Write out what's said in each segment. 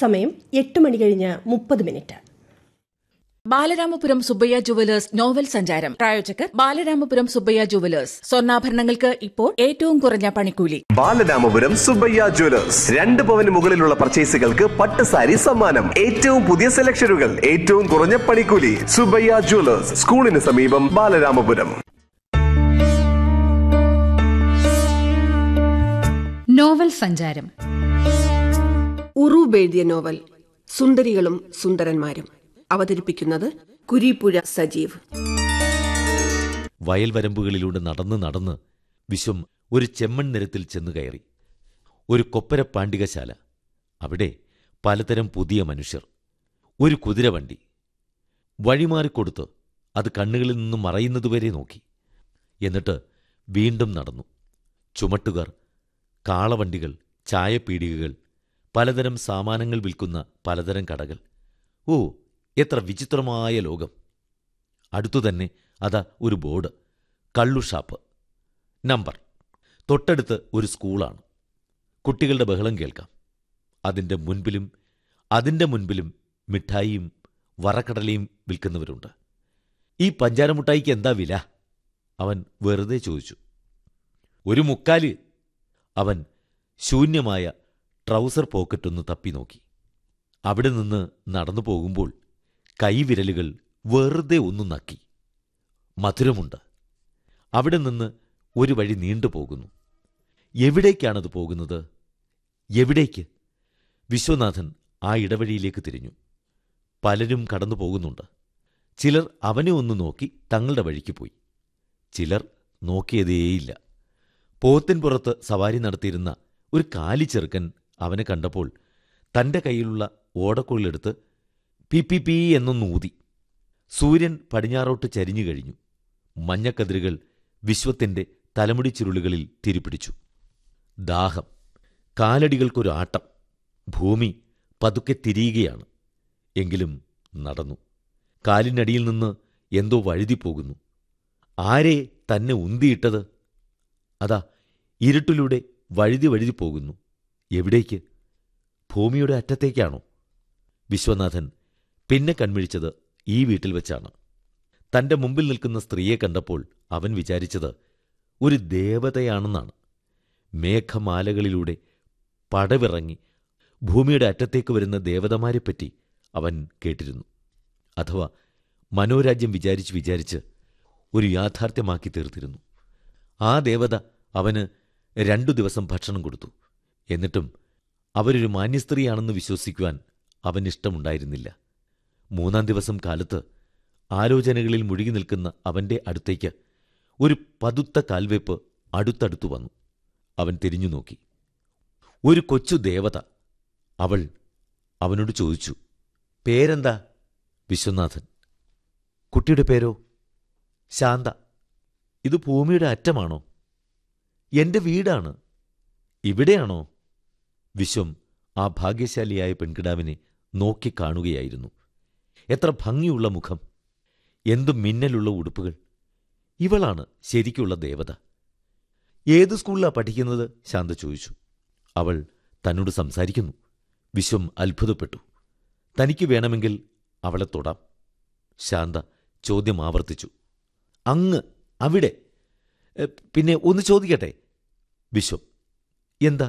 സമയം എട്ട് മണി കഴിഞ്ഞ് മുപ്പത് minute Balaramapuram Subbayya jewellers novel സഞ്ചാരം പ്രായോജകർ ബാലരാമപുരം സുബ്ബയ്യ ജുവലേഴ്സ് സ്വർണ്ണാഭരണങ്ങൾക്ക് ഇപ്പോൾ ഏറ്റവും കുറഞ്ഞ പണിക്കൂലി ബാലരാമപുരം സുബയ്യ ജ്വല്ലേഴ്സ് രണ്ട് പവന് മുകളിലുള്ള പർച്ചേസുകൾക്ക് പട്ട് സാരി സമ്മാനം ഏറ്റവും പുതിയ സെലക്ഷനുകൾ ഏറ്റവും കുറഞ്ഞ പണിക്കൂലി സുബയ്യ ജ്വല്ലേഴ്സ് സ്കൂളിന് സമീപം ബാലരാമപുരം നോവൽ സഞ്ചാരം ഉറൂബ് എഴുതിയ നോവൽ സുന്ദരികളും സുന്ദരന്മാരും അവതരിപ്പിക്കുന്നത് കുരീപ്പുഴ സജീവ് വയൽവരമ്പുകളിലൂടെ നടന്ന് നടന്ന് വിശ്വം ഒരു ചെമ്മൺ നിരത്തിൽ ചെന്നു കയറി ഒരു കൊപ്പര പാണ്ഡികശാല അവിടെ പലതരം പുതിയ മനുഷ്യർ ഒരു കുതിരവണ്ടി വഴിമാറിക്കൊടുത്ത് അത് കണ്ണുകളിൽ നിന്നും മറയുന്നതുവരെ നോക്കി എന്നിട്ട് വീണ്ടും നടന്നു ചുമട്ടുകാർ കാളവണ്ടികൾ ചായപ്പീടികകൾ പലതരം സാമാനങ്ങൾ വിൽക്കുന്ന പലതരം കടകൾ ഓ എത്ര വിചിത്രമായ ലോകം അടുത്തുതന്നെ അതാ ഒരു ബോർഡ് കള്ളു ഷാപ്പ് നമ്പർ തൊട്ടടുത്ത് ഒരു സ്കൂളാണ് കുട്ടികളുടെ ബഹളം കേൾക്കാം അതിൻ്റെ മുൻപിലും അതിൻ്റെ മുൻപിലും മിഠായിയും വറക്കടലയും വിൽക്കുന്നവരുണ്ട് ഈ പഞ്ചാരമുട്ടായിക്ക് എന്താ വില അവൻ വെറുതെ ചോദിച്ചു ഒരു മുക്കാല് അവൻ ശൂന്യമായ ട്രൗസർ പോക്കറ്റൊന്ന് തപ്പി നോക്കി അവിടെ നിന്ന് നടന്നു പോകുമ്പോൾ കൈവിരലുകൾ വെറുതെ ഒന്ന് നക്കി മധുരമുണ്ട് അവിടെ നിന്ന് ഒരു വഴി നീണ്ടുപോകുന്നു എവിടേക്കാണത് പോകുന്നത് എവിടേക്ക് വിശ്വനാഥൻ ആ ഇടവഴിയിലേക്ക് തിരിഞ്ഞു പലരും കടന്നു പോകുന്നുണ്ട് ചിലർ അവനെ ഒന്ന് നോക്കി തങ്ങളുടെ വഴിക്ക് പോയി ചിലർ നോക്കിയതേയില്ല പോത്തിൻ പുറത്ത് സവാരി നടത്തിയിരുന്ന ഒരു കാലി ചെറുക്കൻ അവനെ കണ്ടപ്പോൾ തന്റെ കയ്യിലുള്ള ഓടക്കുള്ളിലെടുത്ത് പി പി പി എന്നൊന്ന് ഊതി സൂര്യൻ പടിഞ്ഞാറോട്ട് ചരിഞ്ഞു കഴിഞ്ഞു മഞ്ഞക്കതിരുകൾ വിശ്വത്തിന്റെ തലമുടി ചുരുളുകളിൽ തിരിപിടിച്ചു ദാഹം കാലടികൾക്കൊരു ആട്ടം ഭൂമി പതുക്കെ തിരിയുകയാണ് എങ്കിലും നടന്നു കാലിനടിയിൽ നിന്ന് എന്തോ വഴുതിപ്പോകുന്നു ആരെ തന്നെ ഉന്തിയിട്ടത് അതാ ഇരുട്ടിലൂടെ വഴുതി വഴുതി പോകുന്നു എവിടേക്ക് ഭൂമിയുടെ അറ്റത്തേക്കാണോ വിശ്വനാഥൻ പിന്നെ കൺമിഴിച്ചത് ഈ വീട്ടിൽ വെച്ചാണ് തന്റെ മുമ്പിൽ നിൽക്കുന്ന സ്ത്രീയെ കണ്ടപ്പോൾ അവൻ വിചാരിച്ചത് ഒരു ദേവതയാണെന്നാണ് മേഘമാലകളിലൂടെ പടവിറങ്ങി ഭൂമിയുടെ അറ്റത്തേക്ക് വരുന്ന ദേവതമാരെപ്പറ്റി അവൻ കേട്ടിരുന്നു അഥവാ മനോരാജ്യം വിചാരിച്ച് വിചാരിച്ച് ഒരു യാഥാർത്ഥ്യമാക്കി തീർത്തിരുന്നു ആ ദേവത അവന് രണ്ടു ദിവസം ഭക്ഷണം കൊടുത്തു എന്നിട്ടും അവരൊരു മാന്യസ്ത്രീയാണെന്ന് വിശ്വസിക്കുവാൻ അവനിഷ്ടമുണ്ടായിരുന്നില്ല മൂന്നാം ദിവസം കാലത്ത് ആലോചനകളിൽ മുഴുകി നിൽക്കുന്ന അവന്റെ അടുത്തേക്ക് ഒരു പതുത്ത കാൽവെപ്പ് അടുത്തടുത്തു വന്നു അവൻ തിരിഞ്ഞു നോക്കി ഒരു കൊച്ചു ദേവത അവൾ അവനോട് ചോദിച്ചു പേരെന്താ വിശ്വനാഥൻ കുട്ടിയുടെ പേരോ ശാന്ത ഇത് ഭൂമിയുടെ അറ്റമാണോ എന്റെ വീടാണ് ഇവിടെയാണോ വിശ്വം ആ ഭാഗ്യശാലിയായ പെൺകിടാവിനെ നോക്കിക്കാണുകയായിരുന്നു എത്ര ഭംഗിയുള്ള മുഖം എന്തു മിന്നലുള്ള ഉടുപ്പുകൾ ഇവളാണ് ശരിക്കുള്ള ദേവത ഏത് സ്കൂളിലാ പഠിക്കുന്നത് ശാന്ത ചോദിച്ചു അവൾ തന്നോട് സംസാരിക്കുന്നു വിശ്വം അത്ഭുതപ്പെട്ടു തനിക്ക് വേണമെങ്കിൽ അവളെ തൊടാം ശാന്ത ചോദ്യം ആവർത്തിച്ചു അങ്ങ് അവിടെ എ, പിന്നെ ഒന്ന് ചോദിക്കട്ടെ വിശ്വം എന്താ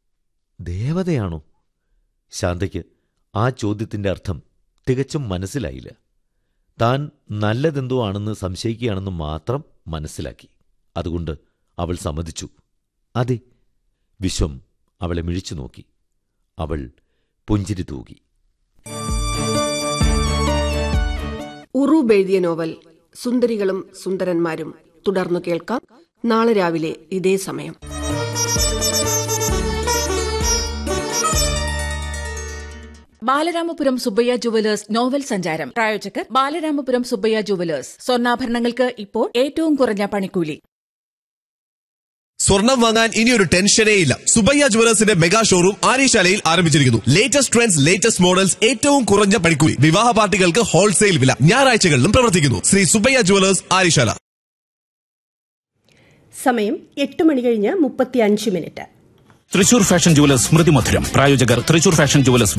ദേവതയാണോ ശാന്തയ്ക്ക് ആ ചോദ്യത്തിന്റെ അർത്ഥം തികച്ചും മനസ്സിലായില്ല താൻ നല്ലതെന്തോ ആണെന്ന് സംശയിക്കുകയാണെന്ന് മാത്രം മനസ്സിലാക്കി അതുകൊണ്ട് അവൾ സമ്മതിച്ചു അതെ വിശ്വം അവളെ മിഴിച്ചു നോക്കി അവൾ പുഞ്ചിരി തൂകി ഉറൂബ് എഴുതിയ നോവൽ സുന്ദരികളും സുന്ദരന്മാരും തുടർന്നു കേൾക്കാം നാളെ രാവിലെ ഇതേ സമയം ബാലരാമപുരം സുബ്ബയ്യ ജുവലേഴ്സ് നോവൽ സഞ്ചാരം പ്രായോജകർ ബാലരാമപുരം സുബ്ബയ്യ ജുവലേഴ്സ് സ്വർണ്ണാഭരണങ്ങൾക്ക് ഇപ്പോൾ ഏറ്റവും കുറഞ്ഞ പണിക്കൂലി സ്വർണം വാങ്ങാൻ ഇനി ഒരു ടെൻഷനേ ഇല്ല സുബയ്യ ജുവലേഴ്സിന്റെ മെഗാ ഷോറൂം ആര്യശാലയിൽ ആരംഭിച്ചിരിക്കുന്നു ലേറ്റസ്റ്റ് ട്രെൻഡ്സ് ലേറ്റസ്റ്റ് മോഡൽസ് ഏറ്റവും കുറഞ്ഞ പണിക്കൂലി വിവാഹ പാർട്ടികൾക്ക് ഹോൾസെയിൽ വില ഞായറാഴ്ചകളിലും പ്രവർത്തിക്കുന്നു ശ്രീ സുബയ്യ ജുവലേഴ്സ് ആര്യശാല സമയം എട്ട് മണി കഴിഞ്ഞ് മുപ്പത്തി അഞ്ച് മിനിറ്റ് തൃശൂർ ഫാഷൻ ജുവലേഴ്സ് സ്മൃതി മധുരം പ്രായോജകർ തൃശൂർ ഫാഷൻ ജുവലേഴ്സ്